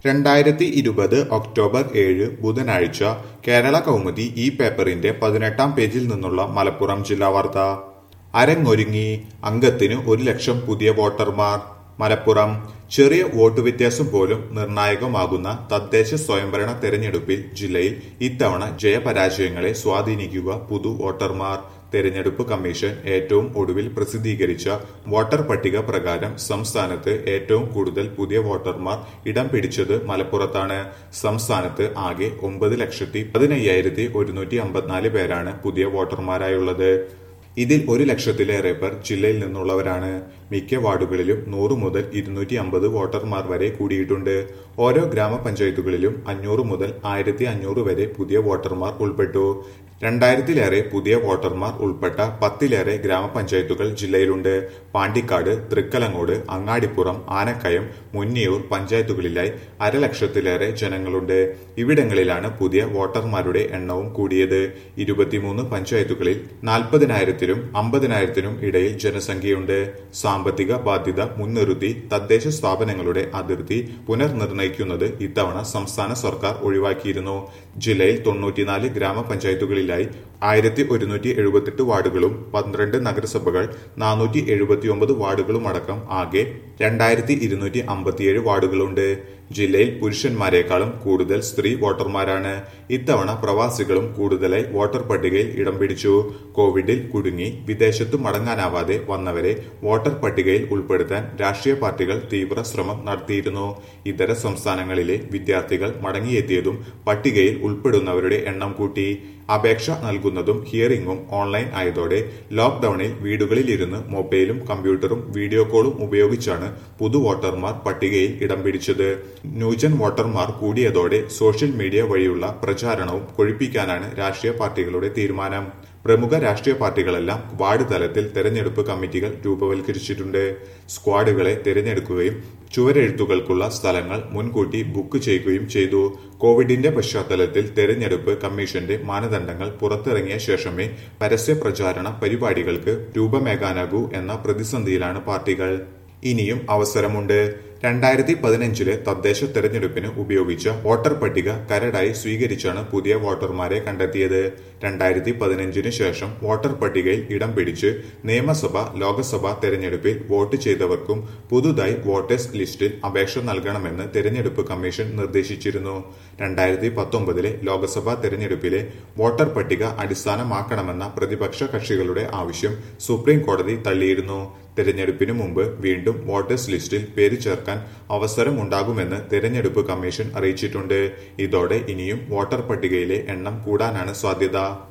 രണ്ടായിരത്തി ഇരുപത് ഒക്ടോബർ ഏഴ് ബുധനാഴ്ച കേരള കൗമുദി ഈ പേപ്പറിന്റെ പതിനെട്ടാം പേജിൽ നിന്നുള്ള മലപ്പുറം ജില്ലാ വാർത്ത അരങ്ങൊരുങ്ങി അംഗത്തിന് ഒരു ലക്ഷം പുതിയ വോട്ടർമാർ മലപ്പുറം ചെറിയ വോട്ട് വ്യത്യാസം പോലും നിർണായകമാകുന്ന തദ്ദേശ സ്വയംഭരണ തെരഞ്ഞെടുപ്പിൽ ജില്ലയിൽ ഇത്തവണ ജയപരാജയങ്ങളെ സ്വാധീനിക്കുക പുതു വോട്ടർമാർ തെരഞ്ഞെടുപ്പ് കമ്മീഷൻ ഏറ്റവും ഒടുവിൽ പ്രസിദ്ധീകരിച്ച വോട്ടർ പട്ടിക പ്രകാരം സംസ്ഥാനത്ത് ഏറ്റവും കൂടുതൽ പുതിയ വോട്ടർമാർ ഇടം പിടിച്ചത് മലപ്പുറത്താണ് സംസ്ഥാനത്ത് ആകെ ഒമ്പത് ലക്ഷത്തി പതിനയ്യായിരത്തി ഒരുന്നൂറ്റി അമ്പത്തിനാല് പേരാണ് പുതിയ വോട്ടർമാരായുള്ളത് ഇതിൽ ഒരു ലക്ഷത്തിലേറെ പേർ ജില്ലയിൽ നിന്നുള്ളവരാണ് മിക്ക വാർഡുകളിലും നൂറ് മുതൽ ഇരുന്നൂറ്റി അമ്പത് വോട്ടർമാർ വരെ കൂടിയിട്ടുണ്ട് ഓരോ ഗ്രാമപഞ്ചായത്തുകളിലും അഞ്ഞൂറ് മുതൽ ആയിരത്തി അഞ്ഞൂറ് വരെ പുതിയ വോട്ടർമാർ ഉൾപ്പെട്ടു രണ്ടായിരത്തിലേറെ പുതിയ വോട്ടർമാർ ഉൾപ്പെട്ട പത്തിലേറെ ഗ്രാമപഞ്ചായത്തുകൾ ജില്ലയിലുണ്ട് പാണ്ടിക്കാട് തൃക്കലങ്ങോട് അങ്ങാടിപ്പുറം ആനക്കയം മുന്നിയൂർ പഞ്ചായത്തുകളിലായി അരലക്ഷത്തിലേറെ ജനങ്ങളുണ്ട് ഇവിടങ്ങളിലാണ് പുതിയ വോട്ടർമാരുടെ എണ്ണവും കൂടിയത് ഇരുപത്തിമൂന്ന് പഞ്ചായത്തുകളിൽ നാൽപ്പതിനായിരത്തിനും അമ്പതിനായിരത്തിനും ഇടയിൽ ജനസംഖ്യയുണ്ട് സാമ്പത്തിക ബാധ്യത മുൻനിർത്തി തദ്ദേശ സ്ഥാപനങ്ങളുടെ അതിർത്തി പുനർനിർണയിക്കുന്നത് ഇത്തവണ സംസ്ഥാന സർക്കാർ ഒഴിവാക്കിയിരുന്നു ജില്ലയിൽ തൊണ്ണൂറ്റിനാല് ഗ്രാമപഞ്ചായത്തുകളിലായി ആയിരത്തി ഒരുന്നൂറ്റി എഴുപത്തെട്ട് വാർഡുകളും പന്ത്രണ്ട് നഗരസഭകൾ നാനൂറ്റി എഴുപത്തിയൊമ്പത് വാർഡുകളും അടക്കം ആകെ രണ്ടായിരത്തി ഇരുന്നൂറ്റി അമ്പത്തിയേഴ് വാർഡുകളുണ്ട് ജില്ലയിൽ പുരുഷന്മാരെക്കാളും കൂടുതൽ സ്ത്രീ വോട്ടർമാരാണ് ഇത്തവണ പ്രവാസികളും കൂടുതലായി വോട്ടർ പട്ടികയിൽ ഇടം പിടിച്ചു കോവിഡിൽ കുടുങ്ങി വിദേശത്തു മടങ്ങാനാവാതെ വന്നവരെ വോട്ടർ പട്ടികയിൽ ഉൾപ്പെടുത്താൻ രാഷ്ട്രീയ പാർട്ടികൾ തീവ്ര ശ്രമം നടത്തിയിരുന്നു ഇതര സംസ്ഥാനങ്ങളിലെ വിദ്യാർത്ഥികൾ മടങ്ങിയെത്തിയതും പട്ടികയിൽ ഉൾപ്പെടുന്നവരുടെ എണ്ണം കൂട്ടി അപേക്ഷ നൽകുന്നതും ഹിയറിംഗും ഓൺലൈൻ ആയതോടെ ലോക്ഡൌണിൽ വീടുകളിലിരുന്ന് മൊബൈലും കമ്പ്യൂട്ടറും വീഡിയോ കോളും ഉപയോഗിച്ചാണ് പുതു വോട്ടർമാർ പട്ടികയിൽ ഇടം പിടിച്ചത് ന്യൂജൻ വോട്ടർമാർ കൂടിയതോടെ സോഷ്യൽ മീഡിയ വഴിയുള്ള പ്രചാരണവും കൊഴിപ്പിക്കാനാണ് രാഷ്ട്രീയ പാർട്ടികളുടെ തീരുമാനം പ്രമുഖ രാഷ്ട്രീയ പാർട്ടികളെല്ലാം വാർഡ് തലത്തിൽ തെരഞ്ഞെടുപ്പ് കമ്മിറ്റികൾ രൂപവൽക്കരിച്ചിട്ടുണ്ട് സ്ക്വാഡുകളെ തിരഞ്ഞെടുക്കുകയും ചുവരെഴുത്തുകൾക്കുള്ള സ്ഥലങ്ങൾ മുൻകൂട്ടി ബുക്ക് ചെയ്യുകയും ചെയ്തു കോവിഡിന്റെ പശ്ചാത്തലത്തിൽ തെരഞ്ഞെടുപ്പ് കമ്മീഷന്റെ മാനദണ്ഡങ്ങൾ പുറത്തിറങ്ങിയ ശേഷമേ പരസ്യ പ്രചാരണ പരിപാടികൾക്ക് രൂപമേകാനാകൂ എന്ന പ്രതിസന്ധിയിലാണ് പാർട്ടികൾ ഇനിയും അവസരമുണ്ട് രണ്ടായിരത്തി പതിനഞ്ചിലെ തദ്ദേശ തെരഞ്ഞെടുപ്പിന് ഉപയോഗിച്ച വോട്ടർ പട്ടിക കരടായി സ്വീകരിച്ചാണ് പുതിയ വോട്ടർമാരെ കണ്ടെത്തിയത് രണ്ടായിരത്തി പതിനഞ്ചിന് ശേഷം വോട്ടർ പട്ടികയിൽ ഇടം പിടിച്ച് നിയമസഭ ലോക്സഭാ തെരഞ്ഞെടുപ്പിൽ വോട്ട് ചെയ്തവർക്കും പുതുതായി വോട്ടേഴ്സ് ലിസ്റ്റിൽ അപേക്ഷ നൽകണമെന്ന് തെരഞ്ഞെടുപ്പ് കമ്മീഷൻ നിർദ്ദേശിച്ചിരുന്നു രണ്ടായിരത്തി പത്തൊമ്പതിലെ ലോക്സഭാ തെരഞ്ഞെടുപ്പിലെ വോട്ടർ പട്ടിക അടിസ്ഥാനമാക്കണമെന്ന പ്രതിപക്ഷ കക്ഷികളുടെ ആവശ്യം സുപ്രീം കോടതി തള്ളിയിരുന്നു തെരഞ്ഞെടുപ്പിനു മുമ്പ് വീണ്ടും വോട്ടേഴ്സ് ലിസ്റ്റിൽ പേര് ചേർക്കാൻ അവസരമുണ്ടാകുമെന്ന് തെരഞ്ഞെടുപ്പ് കമ്മീഷൻ അറിയിച്ചിട്ടുണ്ട് ഇതോടെ ഇനിയും വോട്ടർ പട്ടികയിലെ എണ്ണം കൂടാനാണ് സാധ്യത